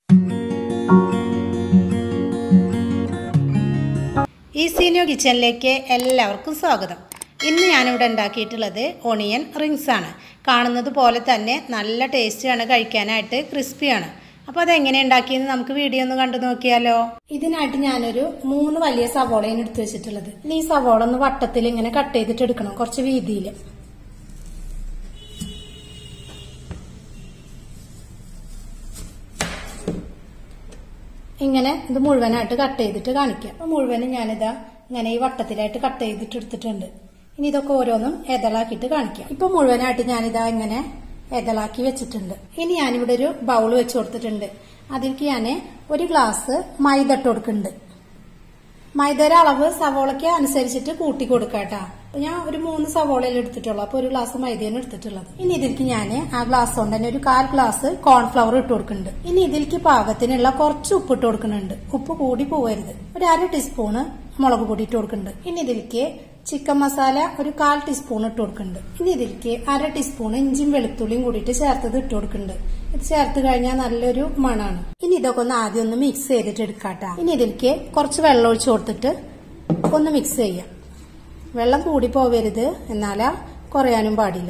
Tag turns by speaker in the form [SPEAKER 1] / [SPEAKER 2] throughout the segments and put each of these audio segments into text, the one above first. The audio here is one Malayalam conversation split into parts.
[SPEAKER 1] ഈസീനിയോ കിച്ചണിലേക്ക് എല്ലാവർക്കും സ്വാഗതം ഇന്ന് ഞാനിവിടെ ഉണ്ടാക്കിയിട്ടുള്ളത് ഓണിയൻ റിങ്സ് ആണ് കാണുന്നത് പോലെ തന്നെ നല്ല ടേസ്റ്റിയാണ് കഴിക്കാനായിട്ട് ക്രിസ്പിയാണ് അപ്പോൾ അതെങ്ങനെ ഉണ്ടാക്കിയെന്ന് നമുക്ക് വീഡിയോ ഒന്ന് കണ്ടു നോക്കിയാലോ ഇതിനായിട്ട് ഞാനൊരു മൂന്ന് വലിയ സവോളയാണ് എടുത്തു വെച്ചിട്ടുള്ളത് ഇനി ഈ സവോള ഒന്ന് വട്ടത്തിൽ ഇങ്ങനെ കട്ട് ചെയ്തിട്ട് എടുക്കണം കുറച്ച് വീതിയിൽ ഇങ്ങനെ ഇത് മുഴുവനായിട്ട് കട്ട് ചെയ്തിട്ട് കാണിക്കാം അപ്പൊ മുഴുവനും ഞാനിതാ ഇങ്ങനെ ഈ വട്ടത്തിലായിട്ട് കട്ട് ചെയ്തിട്ട് എടുത്തിട്ടുണ്ട് ഇനി ഇതൊക്കെ ഓരോന്നും എതളാക്കിയിട്ട് കാണിക്കാം ഇപ്പൊ മുഴുവനായിട്ട് ഞാനിതാ ഇങ്ങനെ എതളാക്കി വെച്ചിട്ടുണ്ട് ഇനി ഞാനിവിടെ ഒരു ബൗൾ വെച്ച് കൊടുത്തിട്ടുണ്ട് അതിലേക്ക് ഞാൻ ഒരു ഗ്ലാസ് മൈദ ഇട്ട് കൊടുക്കുന്നുണ്ട് മൈദയുടെ അളവ് സവോളയ്ക്ക് അനുസരിച്ചിട്ട് കൂട്ടി കൊടുക്കാട്ടാ അപ്പൊ ഞാൻ ഒരു മൂന്ന് സവോളയിൽ എടുത്തിട്ടുള്ളൂ അപ്പൊ ഒരു ഗ്ലാസ് മൈദയാണ് എടുത്തിട്ടുള്ളത് ഇനി ഇതിലേക്ക് ഞാൻ ആ ഗ്ലാസ് കൊണ്ട് തന്നെ ഒരു കാൽ ഗ്ലാസ് കോൺഫ്ലവർ ഇട്ട് കൊടുക്കുന്നുണ്ട് ഇനി ഇതിലേക്ക് പാകത്തിനുള്ള കുറച്ച് ഉപ്പ് ഇട്ട് കൊടുക്കുന്നുണ്ട് ഉപ്പ് കൂടി പോവരുത് ഒരു അര ടീസ്പൂണ് മുളക് പൊടി ഇട്ട് കൊടുക്കുന്നുണ്ട് ഇനി ഇതിലേക്ക് ചിക്കൻ മസാല ഒരു കാൽ ടീസ്പൂൺ ഇട്ട് കൊടുക്കുന്നുണ്ട് ഇനി ഇതിലേക്ക് അര ടീസ്പൂൺ ഇഞ്ചിയും വെളുത്തുള്ളിയും കൂടിയിട്ട് ചേർത്തത് ഇട്ട് കൊടുക്കുന്നുണ്ട് ഇത് ചേർത്ത് കഴിഞ്ഞാൽ നല്ലൊരു മണാണ് ഇനി ഇതൊക്കെ ഒന്ന് ആദ്യം ഒന്ന് മിക്സ് ചെയ്തിട്ട് എടുക്കാട്ടാ ഇനി ഇതിലേക്ക് കുറച്ച് വെള്ളം ഒഴിച്ചു കൊടുത്തിട്ട് ഒന്ന് മിക്സ് ചെയ്യാം വെള്ളം കൂടി പോവരുത് എന്നാലാ കുറയാനും പാടില്ല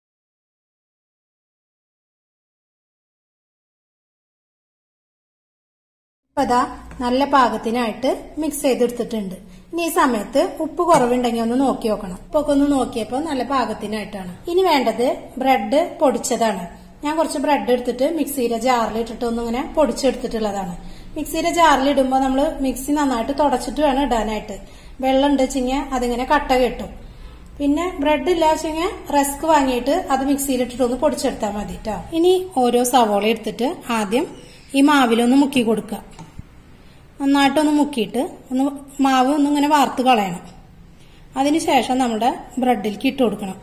[SPEAKER 1] ഇപ്പൊ അതാ നല്ല പാകത്തിനായിട്ട് മിക്സ് ചെയ്തെടുത്തിട്ടുണ്ട് ഇനി ഈ സമയത്ത് ഉപ്പ് കുറവുണ്ടെങ്കിൽ ഒന്ന് നോക്കി നോക്കണം ഉപ്പൊക്കെ ഒന്ന് നോക്കിയപ്പോൾ നല്ല പാകത്തിനായിട്ടാണ് ഇനി വേണ്ടത് ബ്രെഡ് പൊടിച്ചതാണ് ഞാൻ കുറച്ച് ബ്രെഡ് എടുത്തിട്ട് മിക്സിയുടെ ജാറിൽ ഇട്ടിട്ട് ഒന്നിങ്ങനെ പൊടിച്ചെടുത്തിട്ടുള്ളതാണ് മിക്സിയുടെ ജാറിൽ ഇടുമ്പോൾ നമ്മൾ മിക്സി നന്നായിട്ട് തുടച്ചിട്ട് വേണം ഇടാനായിട്ട് വെള്ളം ഉണ്ട് വെച്ചിങ്ങനെ അതിങ്ങനെ കട്ട കെട്ടും പിന്നെ ബ്രെഡ് ഇല്ല വെച്ചെങ്കിൽ റസ്ക് വാങ്ങിയിട്ട് അത് മിക്സിയിലിട്ടിട്ട് ഒന്ന് പൊടിച്ചെടുത്താൽ മതി കേട്ടോ ഇനി ഓരോ സവോള എടുത്തിട്ട് ആദ്യം ഈ മാവിലൊന്ന് മുക്കി കൊടുക്കുക നന്നായിട്ടൊന്ന് മുക്കിയിട്ട് ഒന്ന് മാവ് ഒന്ന് ഇങ്ങനെ വാർത്ത് കളയണം അതിനുശേഷം നമ്മുടെ ബ്രെഡിലേക്ക് ഇട്ട് കൊടുക്കണം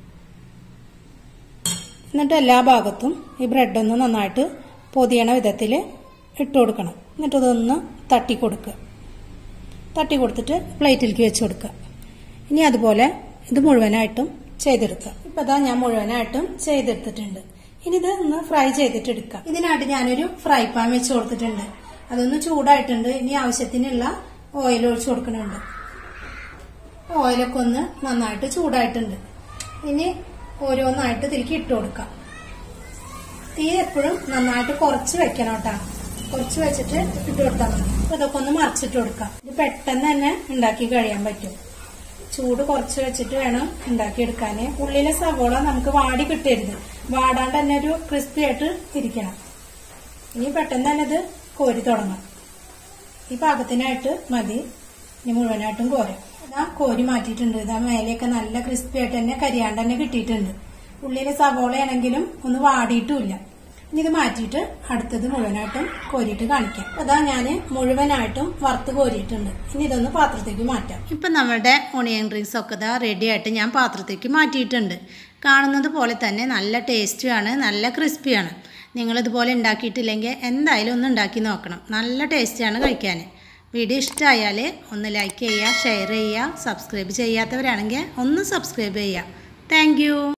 [SPEAKER 1] എന്നിട്ട് എല്ലാ ഭാഗത്തും ഈ ബ്രെഡൊന്ന് നന്നായിട്ട് പൊതിയണ വിധത്തിൽ ഇട്ട് കൊടുക്കണം എന്നിട്ട് ഇതൊന്ന് തട്ടി കൊടുക്കുക തട്ടി കൊടുത്തിട്ട് പ്ലേറ്റിലേക്ക് വെച്ച് കൊടുക്കുക ഇനി അതുപോലെ ഇത് മുഴുവനായിട്ടും ചെയ്തെടുക്കുക ഇപ്പൊ ഇതാ ഞാൻ മുഴുവനായിട്ടും ചെയ്തെടുത്തിട്ടുണ്ട് ഇനി ഇത് ഒന്ന് ഫ്രൈ ചെയ്തിട്ട് എടുക്കാം ഇതിനായിട്ട് ഞാനൊരു ഫ്രൈ പാൻ വെച്ച് കൊടുത്തിട്ടുണ്ട് അതൊന്ന് ചൂടായിട്ടുണ്ട് ഇനി ആവശ്യത്തിനുള്ള ഓയിൽ ഒഴിച്ചു കൊടുക്കുന്നുണ്ട് ഓയിലൊക്കെ ഒന്ന് നന്നായിട്ട് ചൂടായിട്ടുണ്ട് ഇനി ഓരോന്നായിട്ട് തിരികെ ഇട്ട് കൊടുക്കാം തീ എപ്പോഴും നന്നായിട്ട് കുറച്ച് വെക്കണം കേട്ടോ കുറച്ച് വെച്ചിട്ട് ഇട്ട് കൊടുത്താൽ മതി അപ്പൊ ഇതൊക്കെ ഒന്ന് മറിച്ചിട്ട് കൊടുക്കാം ഇത് പെട്ടെന്ന് തന്നെ ഉണ്ടാക്കി കഴിയാൻ പറ്റും ചൂട് കുറച്ച് വെച്ചിട്ട് വേണം ഉണ്ടാക്കിയെടുക്കാന് ഉള്ളിലെ സവോള നമുക്ക് വാടി കിട്ടരുത് വാടാണ്ട് തന്നെ ഒരു ക്രിസ്പി ആയിട്ട് ഇരിക്കണം ഇനി പെട്ടെന്ന് തന്നെ ഇത് കോരി തുടങ്ങാം ഈ പാകത്തിനായിട്ട് മതി ഇനി മുഴുവനായിട്ടും കോരാം ഇതാ കോരി മാറ്റിയിട്ടുണ്ട് ഇതാ മേലെയൊക്കെ നല്ല ക്രിസ്പി ആയിട്ട് തന്നെ കരിയാണ്ട് തന്നെ കിട്ടിയിട്ടുണ്ട് ഉള്ളിലെ സവോളയാണെങ്കിലും ഒന്ന് വാടിയിട്ടുമില്ല ഇനി ഇത് മാറ്റിയിട്ട് അടുത്തത് മുഴുവനായിട്ടും കോരിയിട്ട് കാണിക്കാം അതാ ഞാൻ മുഴുവനായിട്ടും വറുത്ത് കോരിയിട്ടുണ്ട് ഇനി ഇതൊന്ന് പാത്രത്തേക്ക് മാറ്റാം ഇപ്പം നമ്മുടെ ഓണിയൻ റിങ്സ് ഒക്കെ ഇതാ റെഡി ആയിട്ട് ഞാൻ പാത്രത്തേക്ക് മാറ്റിയിട്ടുണ്ട് കാണുന്നത് പോലെ തന്നെ നല്ല ടേസ്റ്റിയാണ് നല്ല ക്രിസ്പിയാണ് നിങ്ങളിതുപോലെ ഉണ്ടാക്കിയിട്ടില്ലെങ്കിൽ എന്തായാലും ഒന്ന് ഉണ്ടാക്കി നോക്കണം നല്ല ടേസ്റ്റിയാണ് കഴിക്കാൻ വീഡിയോ ഇഷ്ടമായാൽ ഒന്ന് ലൈക്ക് ചെയ്യുക ഷെയർ ചെയ്യുക സബ്സ്ക്രൈബ് ചെയ്യാത്തവരാണെങ്കിൽ ഒന്ന് സബ്സ്ക്രൈബ് ചെയ്യുക താങ്ക്